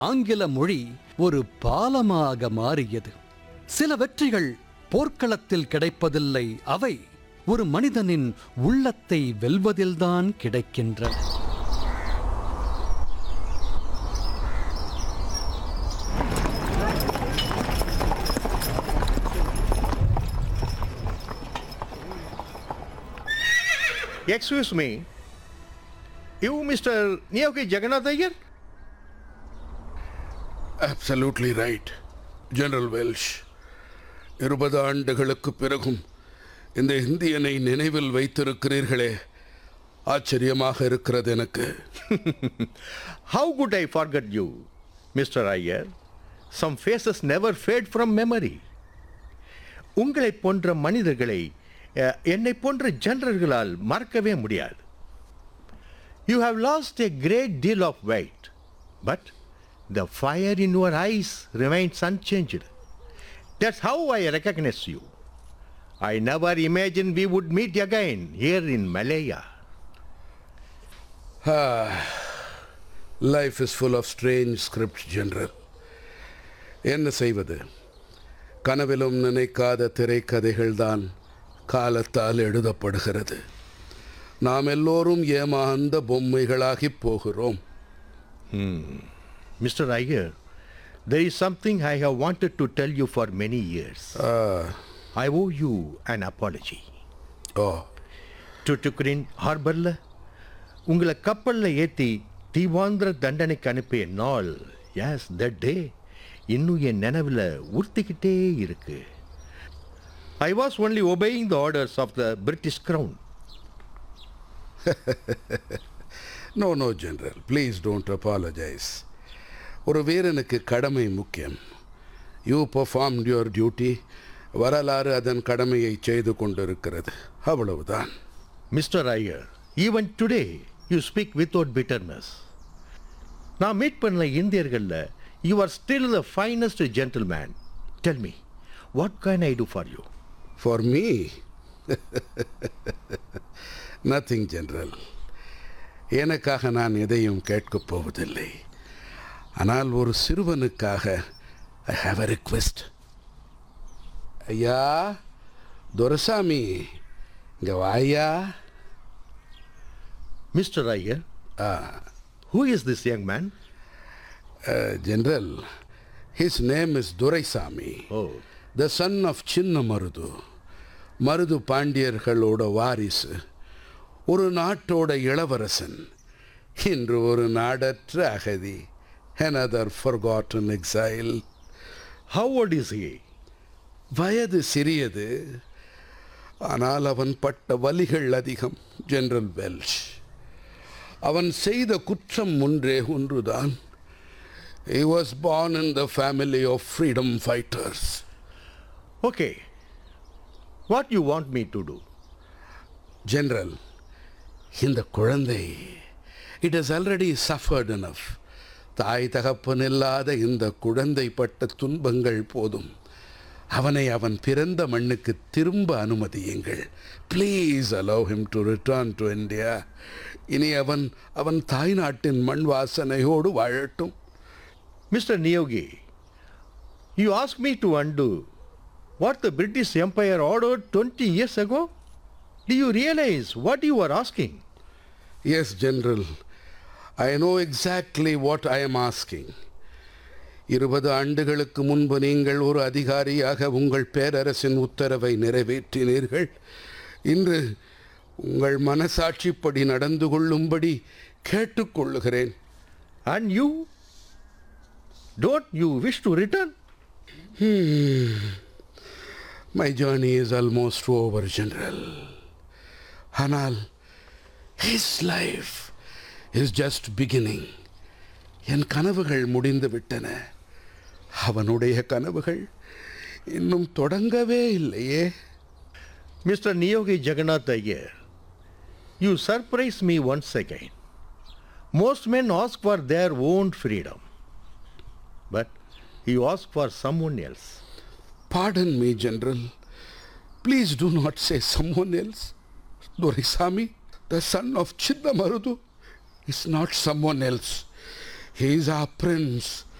ஆங்கில மொழி ஒரு பாலமாக மாறியது சில வெற்றிகள் போர்க்களத்தில் கிடைப்பதில்லை அவை ஒரு மனிதனின் உள்ளத்தை வெல்வதில்தான் கிடைக்கின்றன Excuse me. You, Mr. Niyoki Jagannath Iyer? Absolutely right general Welsh இருபது ஆண்டுகளுக்கு பிறகும் இந்த இந்தியனை நினைவில் வைத்திருக்கிறீர்களே ஆச்சரியமாக இருக்கிறது எனக்கு How could I forget you, Mr. Iyer? Some faces never fade from memory. உங்களைப் போன்ற மனிதர்களை அஹ், என்னைப் போன்ற ஜெனரல்களால் மறக்கவே முடியாது you have lost a great deal of weight, but the fire in your eyes remains unchanged. That's how I recognize you. I never imagined we would meet again here in Malaya. Life is full of strange script general என்ன செய்வது கனவிலும் நினைக்காத திரைக்கதைகள்தான் காலத்தால் எழுதப்படுகிறது நாம் எல்லோரும் ஏமாந்த பொம்மைகளாகிப் போகிறோம் Mr. Iyer, there is something I have wanted to tell you for many years. I owe you an apology. ஓ டுட்டுக்குரின் ஹார்பரில் உங்களை கப்பலில் ஏற்றி தீவாந்திர தண்டனைக்கு அனுப்பிய நாள் எஸ் தட் டே இன்னும் என் நினைவில் உறுத்திக்கிட்டே இருக்கு I was only obeying the orders of the British crown no no general please don't apologise ஒரு வீரனுக்கு கடமை முக்கியம் யூ performed யுவர் டியூட்டி வரலாறு அதன் கடமையை செய்து கொண்டிருக்கிறது அவ்வளவுதான் mister Iyer even today you speak without bitterness நான் மீட் பண்ண இந்தியர்களில் you are still the finest gentleman tell me what can I do for you for me nothing general எனக்காக நான் எதையும் கேட்கப் போவதில்லை ஆனால் ஒரு சிறுவனுக்காக ஐ ஹாவ் அ ரிக்வெஸ்ட் ஐயா துரசாமி இங்கே வாயா mister Iyer who is this young man general his name is Duraisamy oh the son of Chinna Marudhu Marudhu பாண்டியர்களோட வாரிசு ஒரு நாட்டோட இளவரசன் இன்று ஒரு நாடற்ற அகதி another forgotten exile how old is he வயது சிறியது ஆனால் அவன் பட்ட வலிகள் அதிகம் ஜெனரல் வெல்ஷ் அவன் செய்த குற்றம் ஒன்றே ஒன்றுதான் he was born in the family of freedom fighters okay what you want me to do general இந்த குழந்தை it has already suffered enough தாய் தகப்பன் இல்லாத இந்த குழந்தை பட்ட துன்பங்கள் போதும் அவனை அவன் பிறந்த மண்ணுக்கு திரும்ப அனுமதியுங்கள் please allow him to return to India இனி அவன் அவன் தாய் நாட்டின் மண் வாசனையோடு வாழட்டும் Mr. Niyogi, you ask me to undo what the British Empire ordered 20 years ago? Do you realize what you are asking? Yes general I know exactly what I am asking இருபது ஆண்டுகளுக்கு முன்பு நீங்கள் ஒரு அதிகாரியாக உங்கள் பேரரசின் உத்தரவை நிறைவேற்றினீர்கள் இன்று உங்கள் மனசாட்சிப்படி நடந்து கொள்ளும்படி கேட்டுக்கொள்ளுகிறேன் And you? Don't you wish to return? My journey is almost over general ஆனால் his life is just beginning என் கனவுகள் முடிந்து விட்டன அவனுடைய கனவுகள் இன்னும் தொடங்கவே இல்லையே Mr. Niyogi Jagannath Iyer, you surprise me once again. Most men ask for their own freedom, but you ask for someone else. Pardon me general please do not say someone else Duraisamy the son of Chinna Marudhu is not someone else He is our prince,